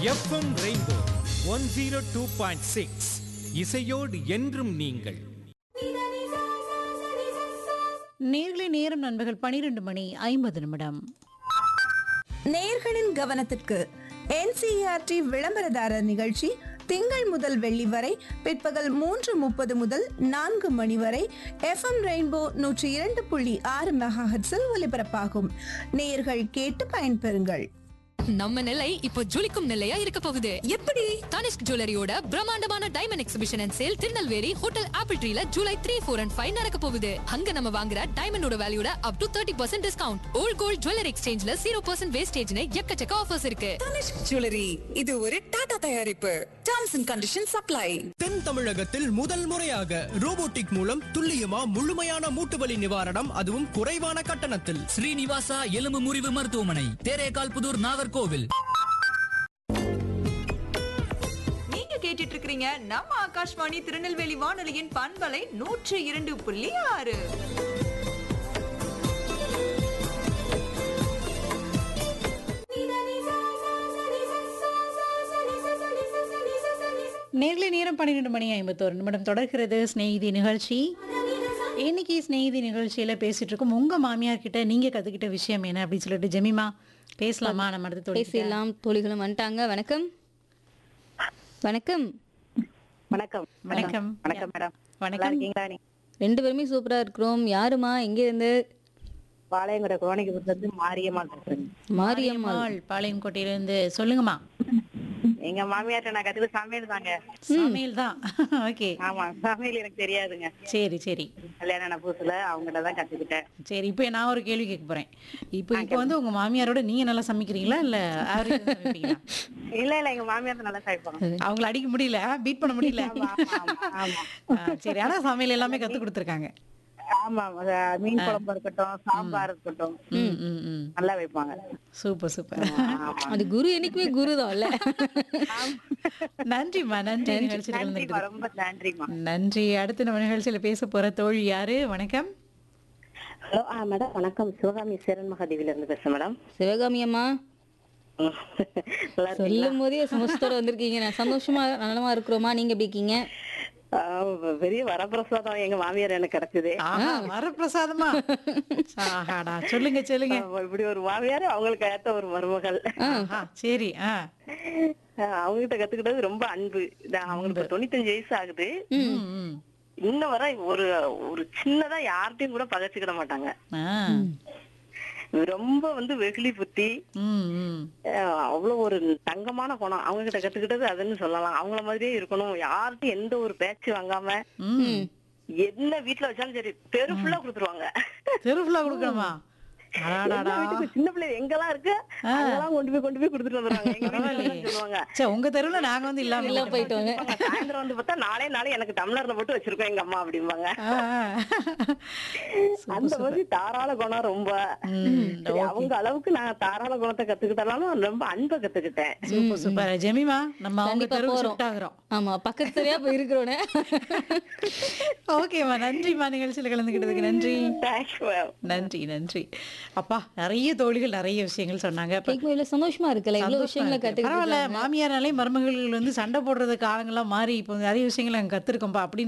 FM rainbow one zero two point six இசையோடு என்றும் நீங்கள் நேர்களை நேரம் நண்பர்கள் பனிரெண்டு மணி ஐம்பது நிமிடம் நேயர்களின் கவனத்திற்கு என்சிஆர்டி விளம்பரதாரர் நிகழ்ச்சி திங்கள் முதல் வெள்ளி வரை பிற்பகல் மூன்று முப்பது முதல் நான்கு மணி வரை எஃப்எம் ரெயின்போ நூற்றி இரண்டு புள்ளி ஆறு மெகாஹெட்ஸில் ஒலிபரப்பாகும் நேயர்கள் கேட்டு பயன்பெறுங்கள் நம்ம நிலை இப்போ ஜொலிக்கும் நிலையா இருக்க போகுது எப்படி தனிஷ்க் ஜுவல்லரியோட பிரம்மாண்டமான diamond exhibition and sale Tirunelveli hotel apple ட்ரீல July three four and five நடக்க போகுது அங்க நம்ம வாங்குற டைமண்டோட வேல்யூட up to thirty percent discount old gold jewellery எக்ஸ்சேஞ்ச்ல ஜீரோ பர்சன்ட் வேஸ்டேஜ்னு எக்கச்சக்க ஆஃபர்ஸ் இருக்கு தனிஷ்க் ஜுவல்லரி இது ஒரு டாடா தயாரிப்பு டர்ம்ஸ் அண்ட் கண்டிஷன் சப்ளை தென் தமிழகத்தில் முதல் முறையாக ரோபோட்டிக் மூலம் துல்லியமா முழுமையான மூட்டுவலி நிவாரணம் அதுவும் குறைவான கட்டணத்தில் ஸ்ரீனிவாசா எலும்பு முறிவு மருத்துவமனை தேரேகால் புதூர் நாகர்கோவில் நீங்க கேட்டுட்டு இருக்கிறீங்க நம்ம ஆகாஷ்வாணி திருநெல்வேலி வானொலியின் பண்பலை நூற்றி இரண்டு புள்ளி ஆறு நேர்களை நேரம் பன்னிரெண்டு மணி ஐம்பத்தோரு நிமிடம் தொடர்கிறது ஸ்நேகிதி நிகழ்ச்சி இன்னைக்கு ஸ்நேகிதி நிகழ்ச்சியில பேசிட்டு இருக்கோம் உங்க மாமியார் கிட்ட நீங்க கத்துக்கிட்ட விஷயம் என்ன அப்படின்னு சொல்லிட்டு ஜெமிமா பேசலாமா நம்ம அடுத்து தோழி கிட்ட? பேசிடலாம் தோழிகளும் வந்துட்டாங்க வணக்கம் வணக்கம் வணக்கம் வணக்கம் வணக்கம் மேடம் நல்லா வணக்கம் இருக்கீங்களா நீ ரெண்டு பேருமே சூப்பரா இருக்கிறோம் யாருமா எங்க இருந்து பாளையங்கோட கோணிக்கு இருந்து மாரியம்மாள் பேசுறேங்க மாரியம்மாள் மாரியம்மாள் பாளையங்கோட்டையிலிருந்து சொல்லுங்கம்மா எங்க மாமியார்ட்ட நான் கத்துக்க சமையல் தாங்க சமையல் தான் ஓகே ஆமா சமையல் எனக்கு தெரியாதுங்க சரி சரி கல்யாணம் ஆன புதுசுல அவங்ககிட்ட தான் கத்துக்கிட்டேன் சரி இப்போ நான் ஒரு கேள்வி கேட்க போறேன் இப்போ இப்போ வந்து உங்க மாமியாரோட நீங்க நல்லா சமைக்கிறீங்களா இல்ல ஆவரேஜ் சமைப்பீங்களா இல்ல இல்ல எங்க மாமியார் நல்லா சமைப்பாங்க அவங்கள அடிக்க முடியல பீட் பண்ண முடியல ஆமா, ஆமா, ஆமா. ஆ, சரி ஆனா சமையல் எல்லாமே கத்து கொடுத்துருக்காங்க ஆமா அது மீன் குழம்பு இருக்கட்டும் சாம்பார் இருக்கட்டும் ம் ம் ம் நல்லா வைப்பாங்க சூப்பர் சூப்பர் ஆமா. அது குரு என்னைக்குமே குரு தான் இல்ல நன்றிம்மா நன்றி நிகழ்ச்சியில் நன்றிம்மா கலந்துக்கிட்டு ரொம்ப நன்றிம்மா நன்றி அடுத்து நம்ம நிகழ்ச்சியில பேச போற தோழி யாரு வணக்கம் ஹலோ மேடம் வணக்கம் சிவகாமி சேரன் மகாதேவில இருந்து பேசுறேன் மேடம் சிவகாமி அம்மா நல்லா இருக்கீங்களா சொல்லும் போதே சந்தோஷத்தோட வந்திருக்கீங்க நான் சந்தோஷமா நலமா இருக்கிறோமா நீங்க எப்படி இருக்கீங்க ஆ, பெரிய வரப்பிரசாதம் எங்க மாமியார் எனக்கு கிடைச்சது ஆஹா வரப்பிரசாதமா ஆஹாடா சொல்லுங்க சொல்லுங்க ஆமா, இப்படி ஒரு மாமியார் அவங்களுக்கு ஏத்த ஒரு மருமகள் ஆஹா சரி ஆ அவங்க கிட்ட கத்துக்கிட்டது ரொம்ப அன்பு நான் அவங்களுக்கு இப்ப தொண்ணூத்தஞ்சு வயசு ஆகுது ம், ம். இன்ன வரை ஒரு ஒரு சின்னதா யார்கிட்டயும் கூட பகச்சுக்கிட மாட்டாங்க ஆ. ரொம்ப வந்து வெகுளி புத்தி ம், ம். அஹ் அவ்வளவு ஒரு தங்கமான குணம் அவங்க கிட்ட கத்துக்கிட்டது அதுன்னு சொல்லலாம் அவங்கள மாதிரியே இருக்கணும் யார்கிட்டயும் எந்த ஒரு பேச்சு வாங்காம ம். என்ன வீட்டுல வச்சாலும் சரி தெரு ஃபுல்லா கொடுத்துருவாங்க தெரு ஃபுல்லா கொடுக்கணுமா அடாடாடா எல்லா வீட்டுக்கும் சின்ன பிள்ளை எங்கெல்லாம் இருக்கு அதெல்லாம் கொண்டு போய் கொண்டு போய் கொடுத்துட்டு வந்துருவாங்க எங்க வீட்டுல பரவாயில்லையே. சொல்லுவாங்க சே உங்க தெருவுல நாங்க வந்து இல்லாம இல்ல போயிட்டோங்க சாயந்தரம் வந்து பார்த்தா நாளே நாளே எனக்கு டம்ளர்ல போட்டு வச்சிருக்கோம் எங்க அம்மா அப்படிம்பாங்க ஆ, ஆ. அந்த மாதிரி தாராள குணம் ரொம்ப ம், சரி, அவங்க அளவுக்கு நான் தாராள குணத்தை கத்துக்கிட்டாலும் ரொம்ப அன்பை கத்துக்கிட்டேன் சூப்பர் சூப்பர் ஜெமிமா நம்ம அவங்க கண்டிப்பா தெருவு போறோம். ஷிஃப்ட் ஆகுறோம் ஆமா பக்கத்து சரியா போய் இருக்கிறோனே ஓகேம்மா நன்றிம்மா நிகழ்ச்சியில் கலந்துக்கிட்டதுக்கு நன்றி தேங்க்யூ மேம் நன்றி நன்றி அப்பா நிறைய தோழிகள் நிறைய விஷயங்கள் சொன்னாங்க அப்ப கேட்கும் இவ்வளவு சந்தோஷமா இருக்குல்ல இவ்வளவு சந்தோஷமா விஷயங்களை இருக்கு. பரவாயில்ல கத்துக்கிட்டு மாமியாராலே மருமகள் வந்து சண்டை போடுறது காலங்கள்லாம் மாறி இப்போ நிறைய விஷயங்களை நாங்க கத்துருக்கோம்ப்பா அப்படின்னு